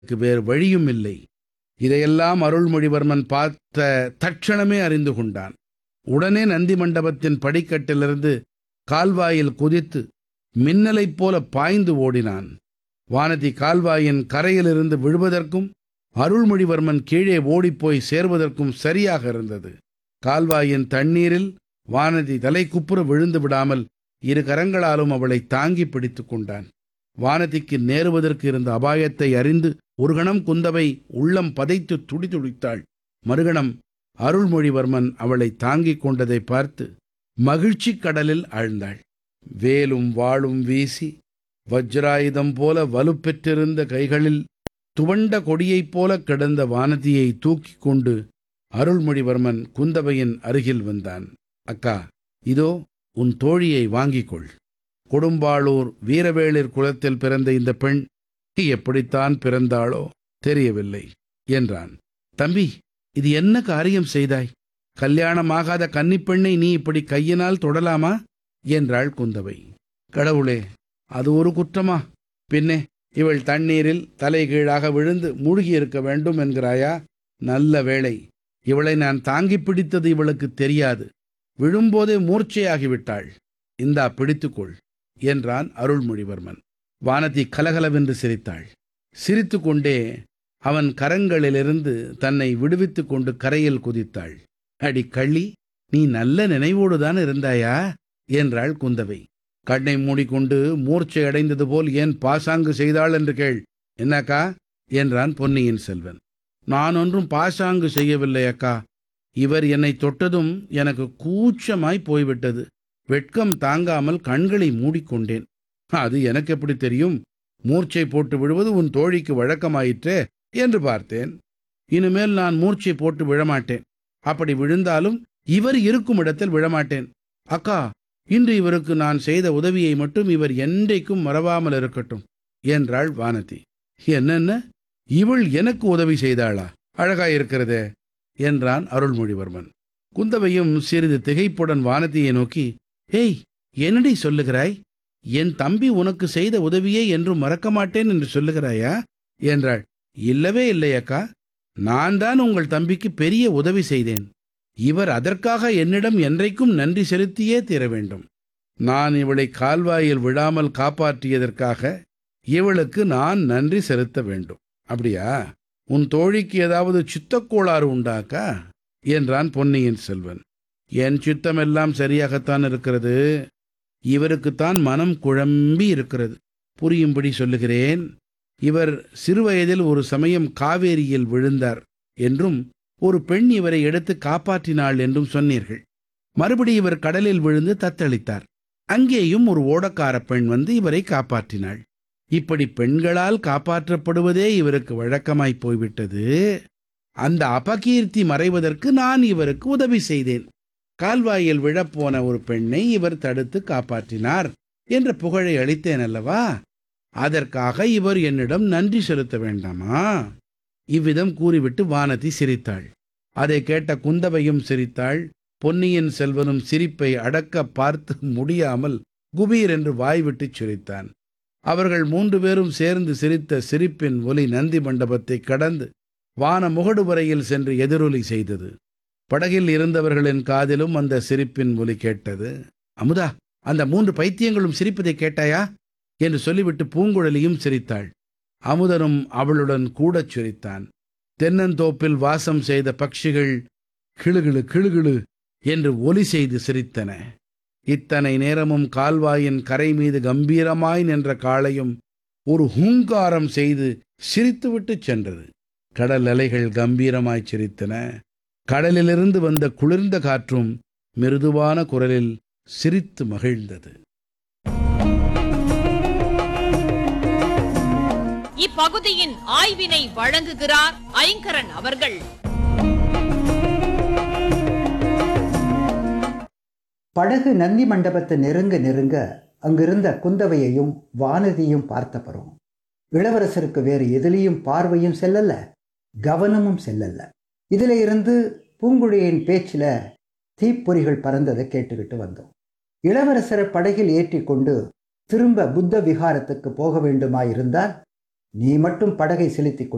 அவனுக்கு வேறு வழியும் இல்லை இதையெல்லாம் அருள்மொழிவர்மன் பார்த்த தட்சணமே அறிந்து கொண்டான் உடனே நந்தி மண்டபத்தின் படிக்கட்டிலிருந்து கால்வாயில் குதித்து மின்னலைப் போல பாய்ந்து ஓடினான் வானதி கால்வாயின் கரையிலிருந்து விழுவதற்கும் அருள்மொழிவர்மன் கீழே ஓடிப்போய் சேர்வதற்கும் சரியாக இருந்தது கால்வாயின் தண்ணீரில் வானதி தலைக்குப்புற விழுந்து விடாமல் இரு கரங்களாலும் அவளை தாங்கி பிடித்துக் கொண்டான் வானதிக்கு நேருவதற்கு இருந்த அபாயத்தை அறிந்து ஒரு கணம் குந்தவை உள்ளம் பதைத்து துடிதுடித்தாள் மறுகணம் அருள்மொழிவர்மன் அவளை தாங்கிக் கொண்டதை பார்த்து மகிழ்ச்சிக் கடலில் ஆழ்ந்தாள் வேலும் வாளும் வீசி வஜ்ராயுதம் போல வலுப்பெற்றிருந்த கைகளில் துவண்ட கொடியைப் போல கிடந்த வானதியை தூக்கிக் கொண்டு அருள்மொழிவர்மன் குந்தவையின் அருகில் வந்தான் அக்கா இதோ உன் தோழியை வாங்கிக் கொள் கொடும்பாளூர் வீரவேளிர் குலத்தில் பிறந்த இந்த பெண் எப்படித்தான் பிறந்தாளோ தெரியவில்லை என்றான் தம்பி இது என்ன காரியம் செய்தாய் கல்யாணமாகாத கன்னிப்பெண்ணை நீ இப்படி கையினால் தொடலாமா என்றாள் குந்தவை கடவுளே அது ஒரு குற்றமா பின்னே இவள் தண்ணீரில் தலைகீழாக விழுந்து மூழ்கியிருக்க வேண்டும் என்கிறாயா நல்ல வேளை இவளை நான் தாங்கி பிடித்தது இவளுக்கு தெரியாது விழும்போதே மூர்ச்சையாகிவிட்டாள் இந்தா பிடித்துக்கொள் என்றான் அருள்மொழிவர்மன் வானதி கலகலவென்று சிரித்தாள் சிரித்து கொண்டே அவன் கரங்களிலிருந்து தன்னை விடுவித்துக் கொண்டு கரையில் குதித்தாள் அடி கள்ளி நீ நல்ல நினைவோடுதான் இருந்தாயா என்றாள் குந்தவை கண்ணை மூடிக்கொண்டு மூர்ச்சை அடைந்தது போல் ஏன் பாசாங்கு செய்தாள் என்று கேள் என்னக்கா என்றான் பொன்னியின் செல்வன் நான் ஒன்றும் பாசாங்கு செய்யவில்லை அக்கா இவர் என்னை தொட்டதும் எனக்கு கூச்சமாய் போய்விட்டது வெட்கம் தாங்காமல் கண்களை மூடிக்கொண்டேன் அது எனக்கு எப்படி தெரியும் மூர்ச்சை போட்டு விழுவது உன் தோழிக்கு வழக்கமாயிற்றே என்று பார்த்தேன் இனிமேல் நான் மூர்ச்சை போட்டு விழமாட்டேன் அப்படி விழுந்தாலும் இவர் இருக்கும் இடத்தில் விழமாட்டேன் அக்கா இன்று இவருக்கு நான் செய்த உதவியை மட்டும் இவர் என்றைக்கும் மறவாமல் இருக்கட்டும் என்றாள் வானதி என்னென்ன இவள் எனக்கு உதவி செய்தாளா அழகாயிருக்கிறதே என்றான் அருள்மொழிவர்மன் குந்தவையும் சிறிது திகைப்புடன் வானதியை நோக்கி ஏய் என்னடி சொல்லுகிறாய் என் தம்பி உனக்கு செய்த உதவியை என்றும் மறக்க மாட்டேன் என்று சொல்லுகிறாயா என்றாள் இல்லவே இல்லை அக்கா நான் தான் உங்கள் தம்பிக்கு பெரிய உதவி செய்தேன் இவர் அதற்காக என்னிடம் என்றைக்கும் நன்றி செலுத்தியே தீர வேண்டும் நான் இவளை கால்வாயில் விழாமல் காப்பாற்றியதற்காக இவளுக்கு நான் நன்றி செலுத்த வேண்டும் அப்படியா உன் தோழிக்கு ஏதாவது சித்தக்கோளாறு உண்டாக்கா என்றான் பொன்னியின் செல்வன் என் சித்தமெல்லாம் சரியாகத்தான் இருக்கிறது இவருக்குத்தான் மனம் குழம்பி இருக்கிறது புரியும்படி சொல்லுகிறேன் இவர் சிறுவயதில் ஒரு சமயம் காவேரியில் விழுந்தார் என்றும் ஒரு பெண் இவரை எடுத்து காப்பாற்றினாள் என்றும் சொன்னீர்கள் மறுபடி இவர் கடலில் விழுந்து தத்தளித்தார் அங்கேயும் ஒரு ஓடக்கார பெண் வந்து இவரை காப்பாற்றினாள் இப்படி பெண்களால் காப்பாற்றப்படுவதே இவருக்கு வழக்கமாய் போய்விட்டது அந்த அபகீர்த்தி மறைவதற்கு நான் இவருக்கு உதவி செய்தேன் கால்வாயில் விழப்போன ஒரு பெண்ணை இவர் தடுத்து காப்பாற்றினார் என்ற புகழை அளித்தேன் அல்லவா அதற்காக இவர் என்னிடம் நன்றி செலுத்த வேண்டாமா இவ்விதம் கூறிவிட்டு வானதி சிரித்தாள் அதை கேட்ட குந்தவையும் சிரித்தாள் பொன்னியின் செல்வனும் சிரிப்பை அடக்க பார்த்து முடியாமல் குபீர் என்று வாய்விட்டு சிரித்தான் அவர்கள் மூன்று பேரும் சேர்ந்து சிரித்த சிரிப்பின் ஒலி நந்தி மண்டபத்தை கடந்து வான முகடு வரையில் சென்று எதிரொலி செய்தது படகில் இருந்தவர்களின் காதிலும் அந்த சிரிப்பின் ஒலி கேட்டது அமுதா அந்த மூன்று பைத்தியங்களும் சிரிப்பதை கேட்டாயா என்று சொல்லிவிட்டு பூங்குழலியும் சிரித்தாள் அமுதனும் அவளுடன் கூடச் சிரித்தான் தென்னந்தோப்பில் வாசம் செய்த பட்சிகள் கிளுகிழு கிளுகிழு என்று ஒலி செய்து சிரித்தன இத்தனை நேரமும் கால்வாயின் கரை மீது கம்பீரமாய் நின்ற காளையும் ஒரு ஹூங்காரம் செய்து சிரித்துவிட்டு சென்றது கடல் அலைகள் கம்பீரமாய் சிரித்தன கடலிலிருந்து வந்த குளிர்ந்த காற்றும் மிருதுவான குரலில் சிரித்து மகிழ்ந்தது இப்பகுதியின் ஆய்வினை வழங்குகிறார் ஐங்கரன் அவர்கள் படகு நந்தி மண்டபத்தை நெருங்க நெருங்க அங்கிருந்த குந்தவையையும் வானதியும் பார்த்தப்பறம் இளவரசருக்கு வேறு எதிலையும் பார்வையும் செல்லல கவனமும் செல்லல இதுல இருந்து பூங்குழியின் பேச்சில் தீப்பொறிகள் பறந்ததை கேட்டுக்கிட்டு வந்தோம் இளவரசரை படகில் ஏற்றி கொண்டு திரும்ப புத்த விகாரத்துக்கு போக வேண்டுமாயிருந்தால் நீ மட்டும் படகை செலுத்திக் கொண்டு